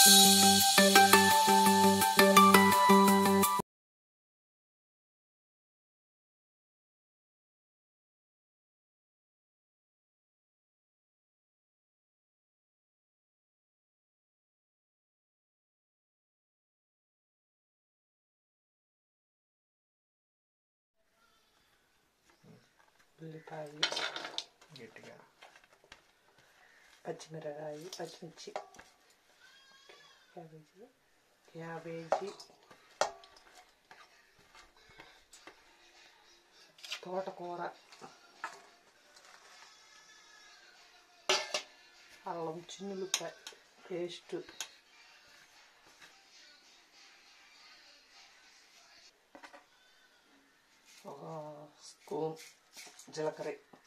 ఉల్లిపాయ గట్టిగా పచ్చిమిరకాయ పచ్చిమిర్చి క్యాబేజీ క్యాబేజీ తోటకూర అల్లం చిన్నులపాయ పేస్ట్ ఒక స్పూన్ జీలకర్ర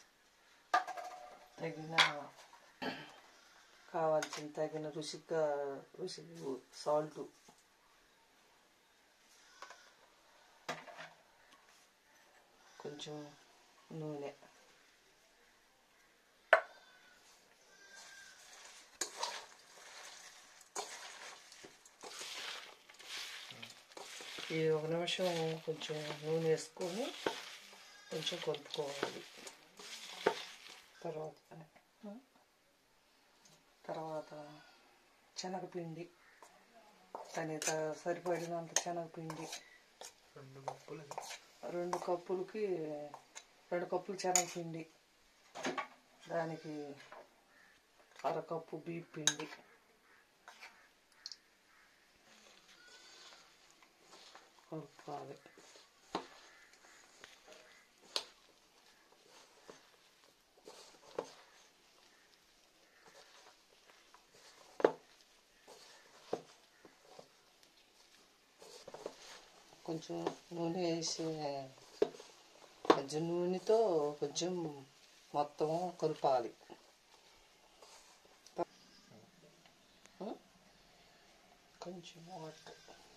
తగిన కావాల్సిన తగిన రుచిగా రుచి సాల్ట్ కొంచెం నూనె ఈ ఒక నిమిషం కొంచెం నూనె వేసుకొని కొంచెం కలుపుకోవాలి తర్వాత తర్వాత శనగపిండి దానికి త- సరిపడినంత శనగపిండి రెండు కప్పులు రెండు కప్పులకి రెండు కప్పులు శనగపిండి దానికి అరకప్పు బియ్య పిండి కలుపుకోవాలి కొంచెం నూనె వేసి కొంచెం నూనెతో కొంచెం మొత్తం కలపాలి కొంచెం వాటర్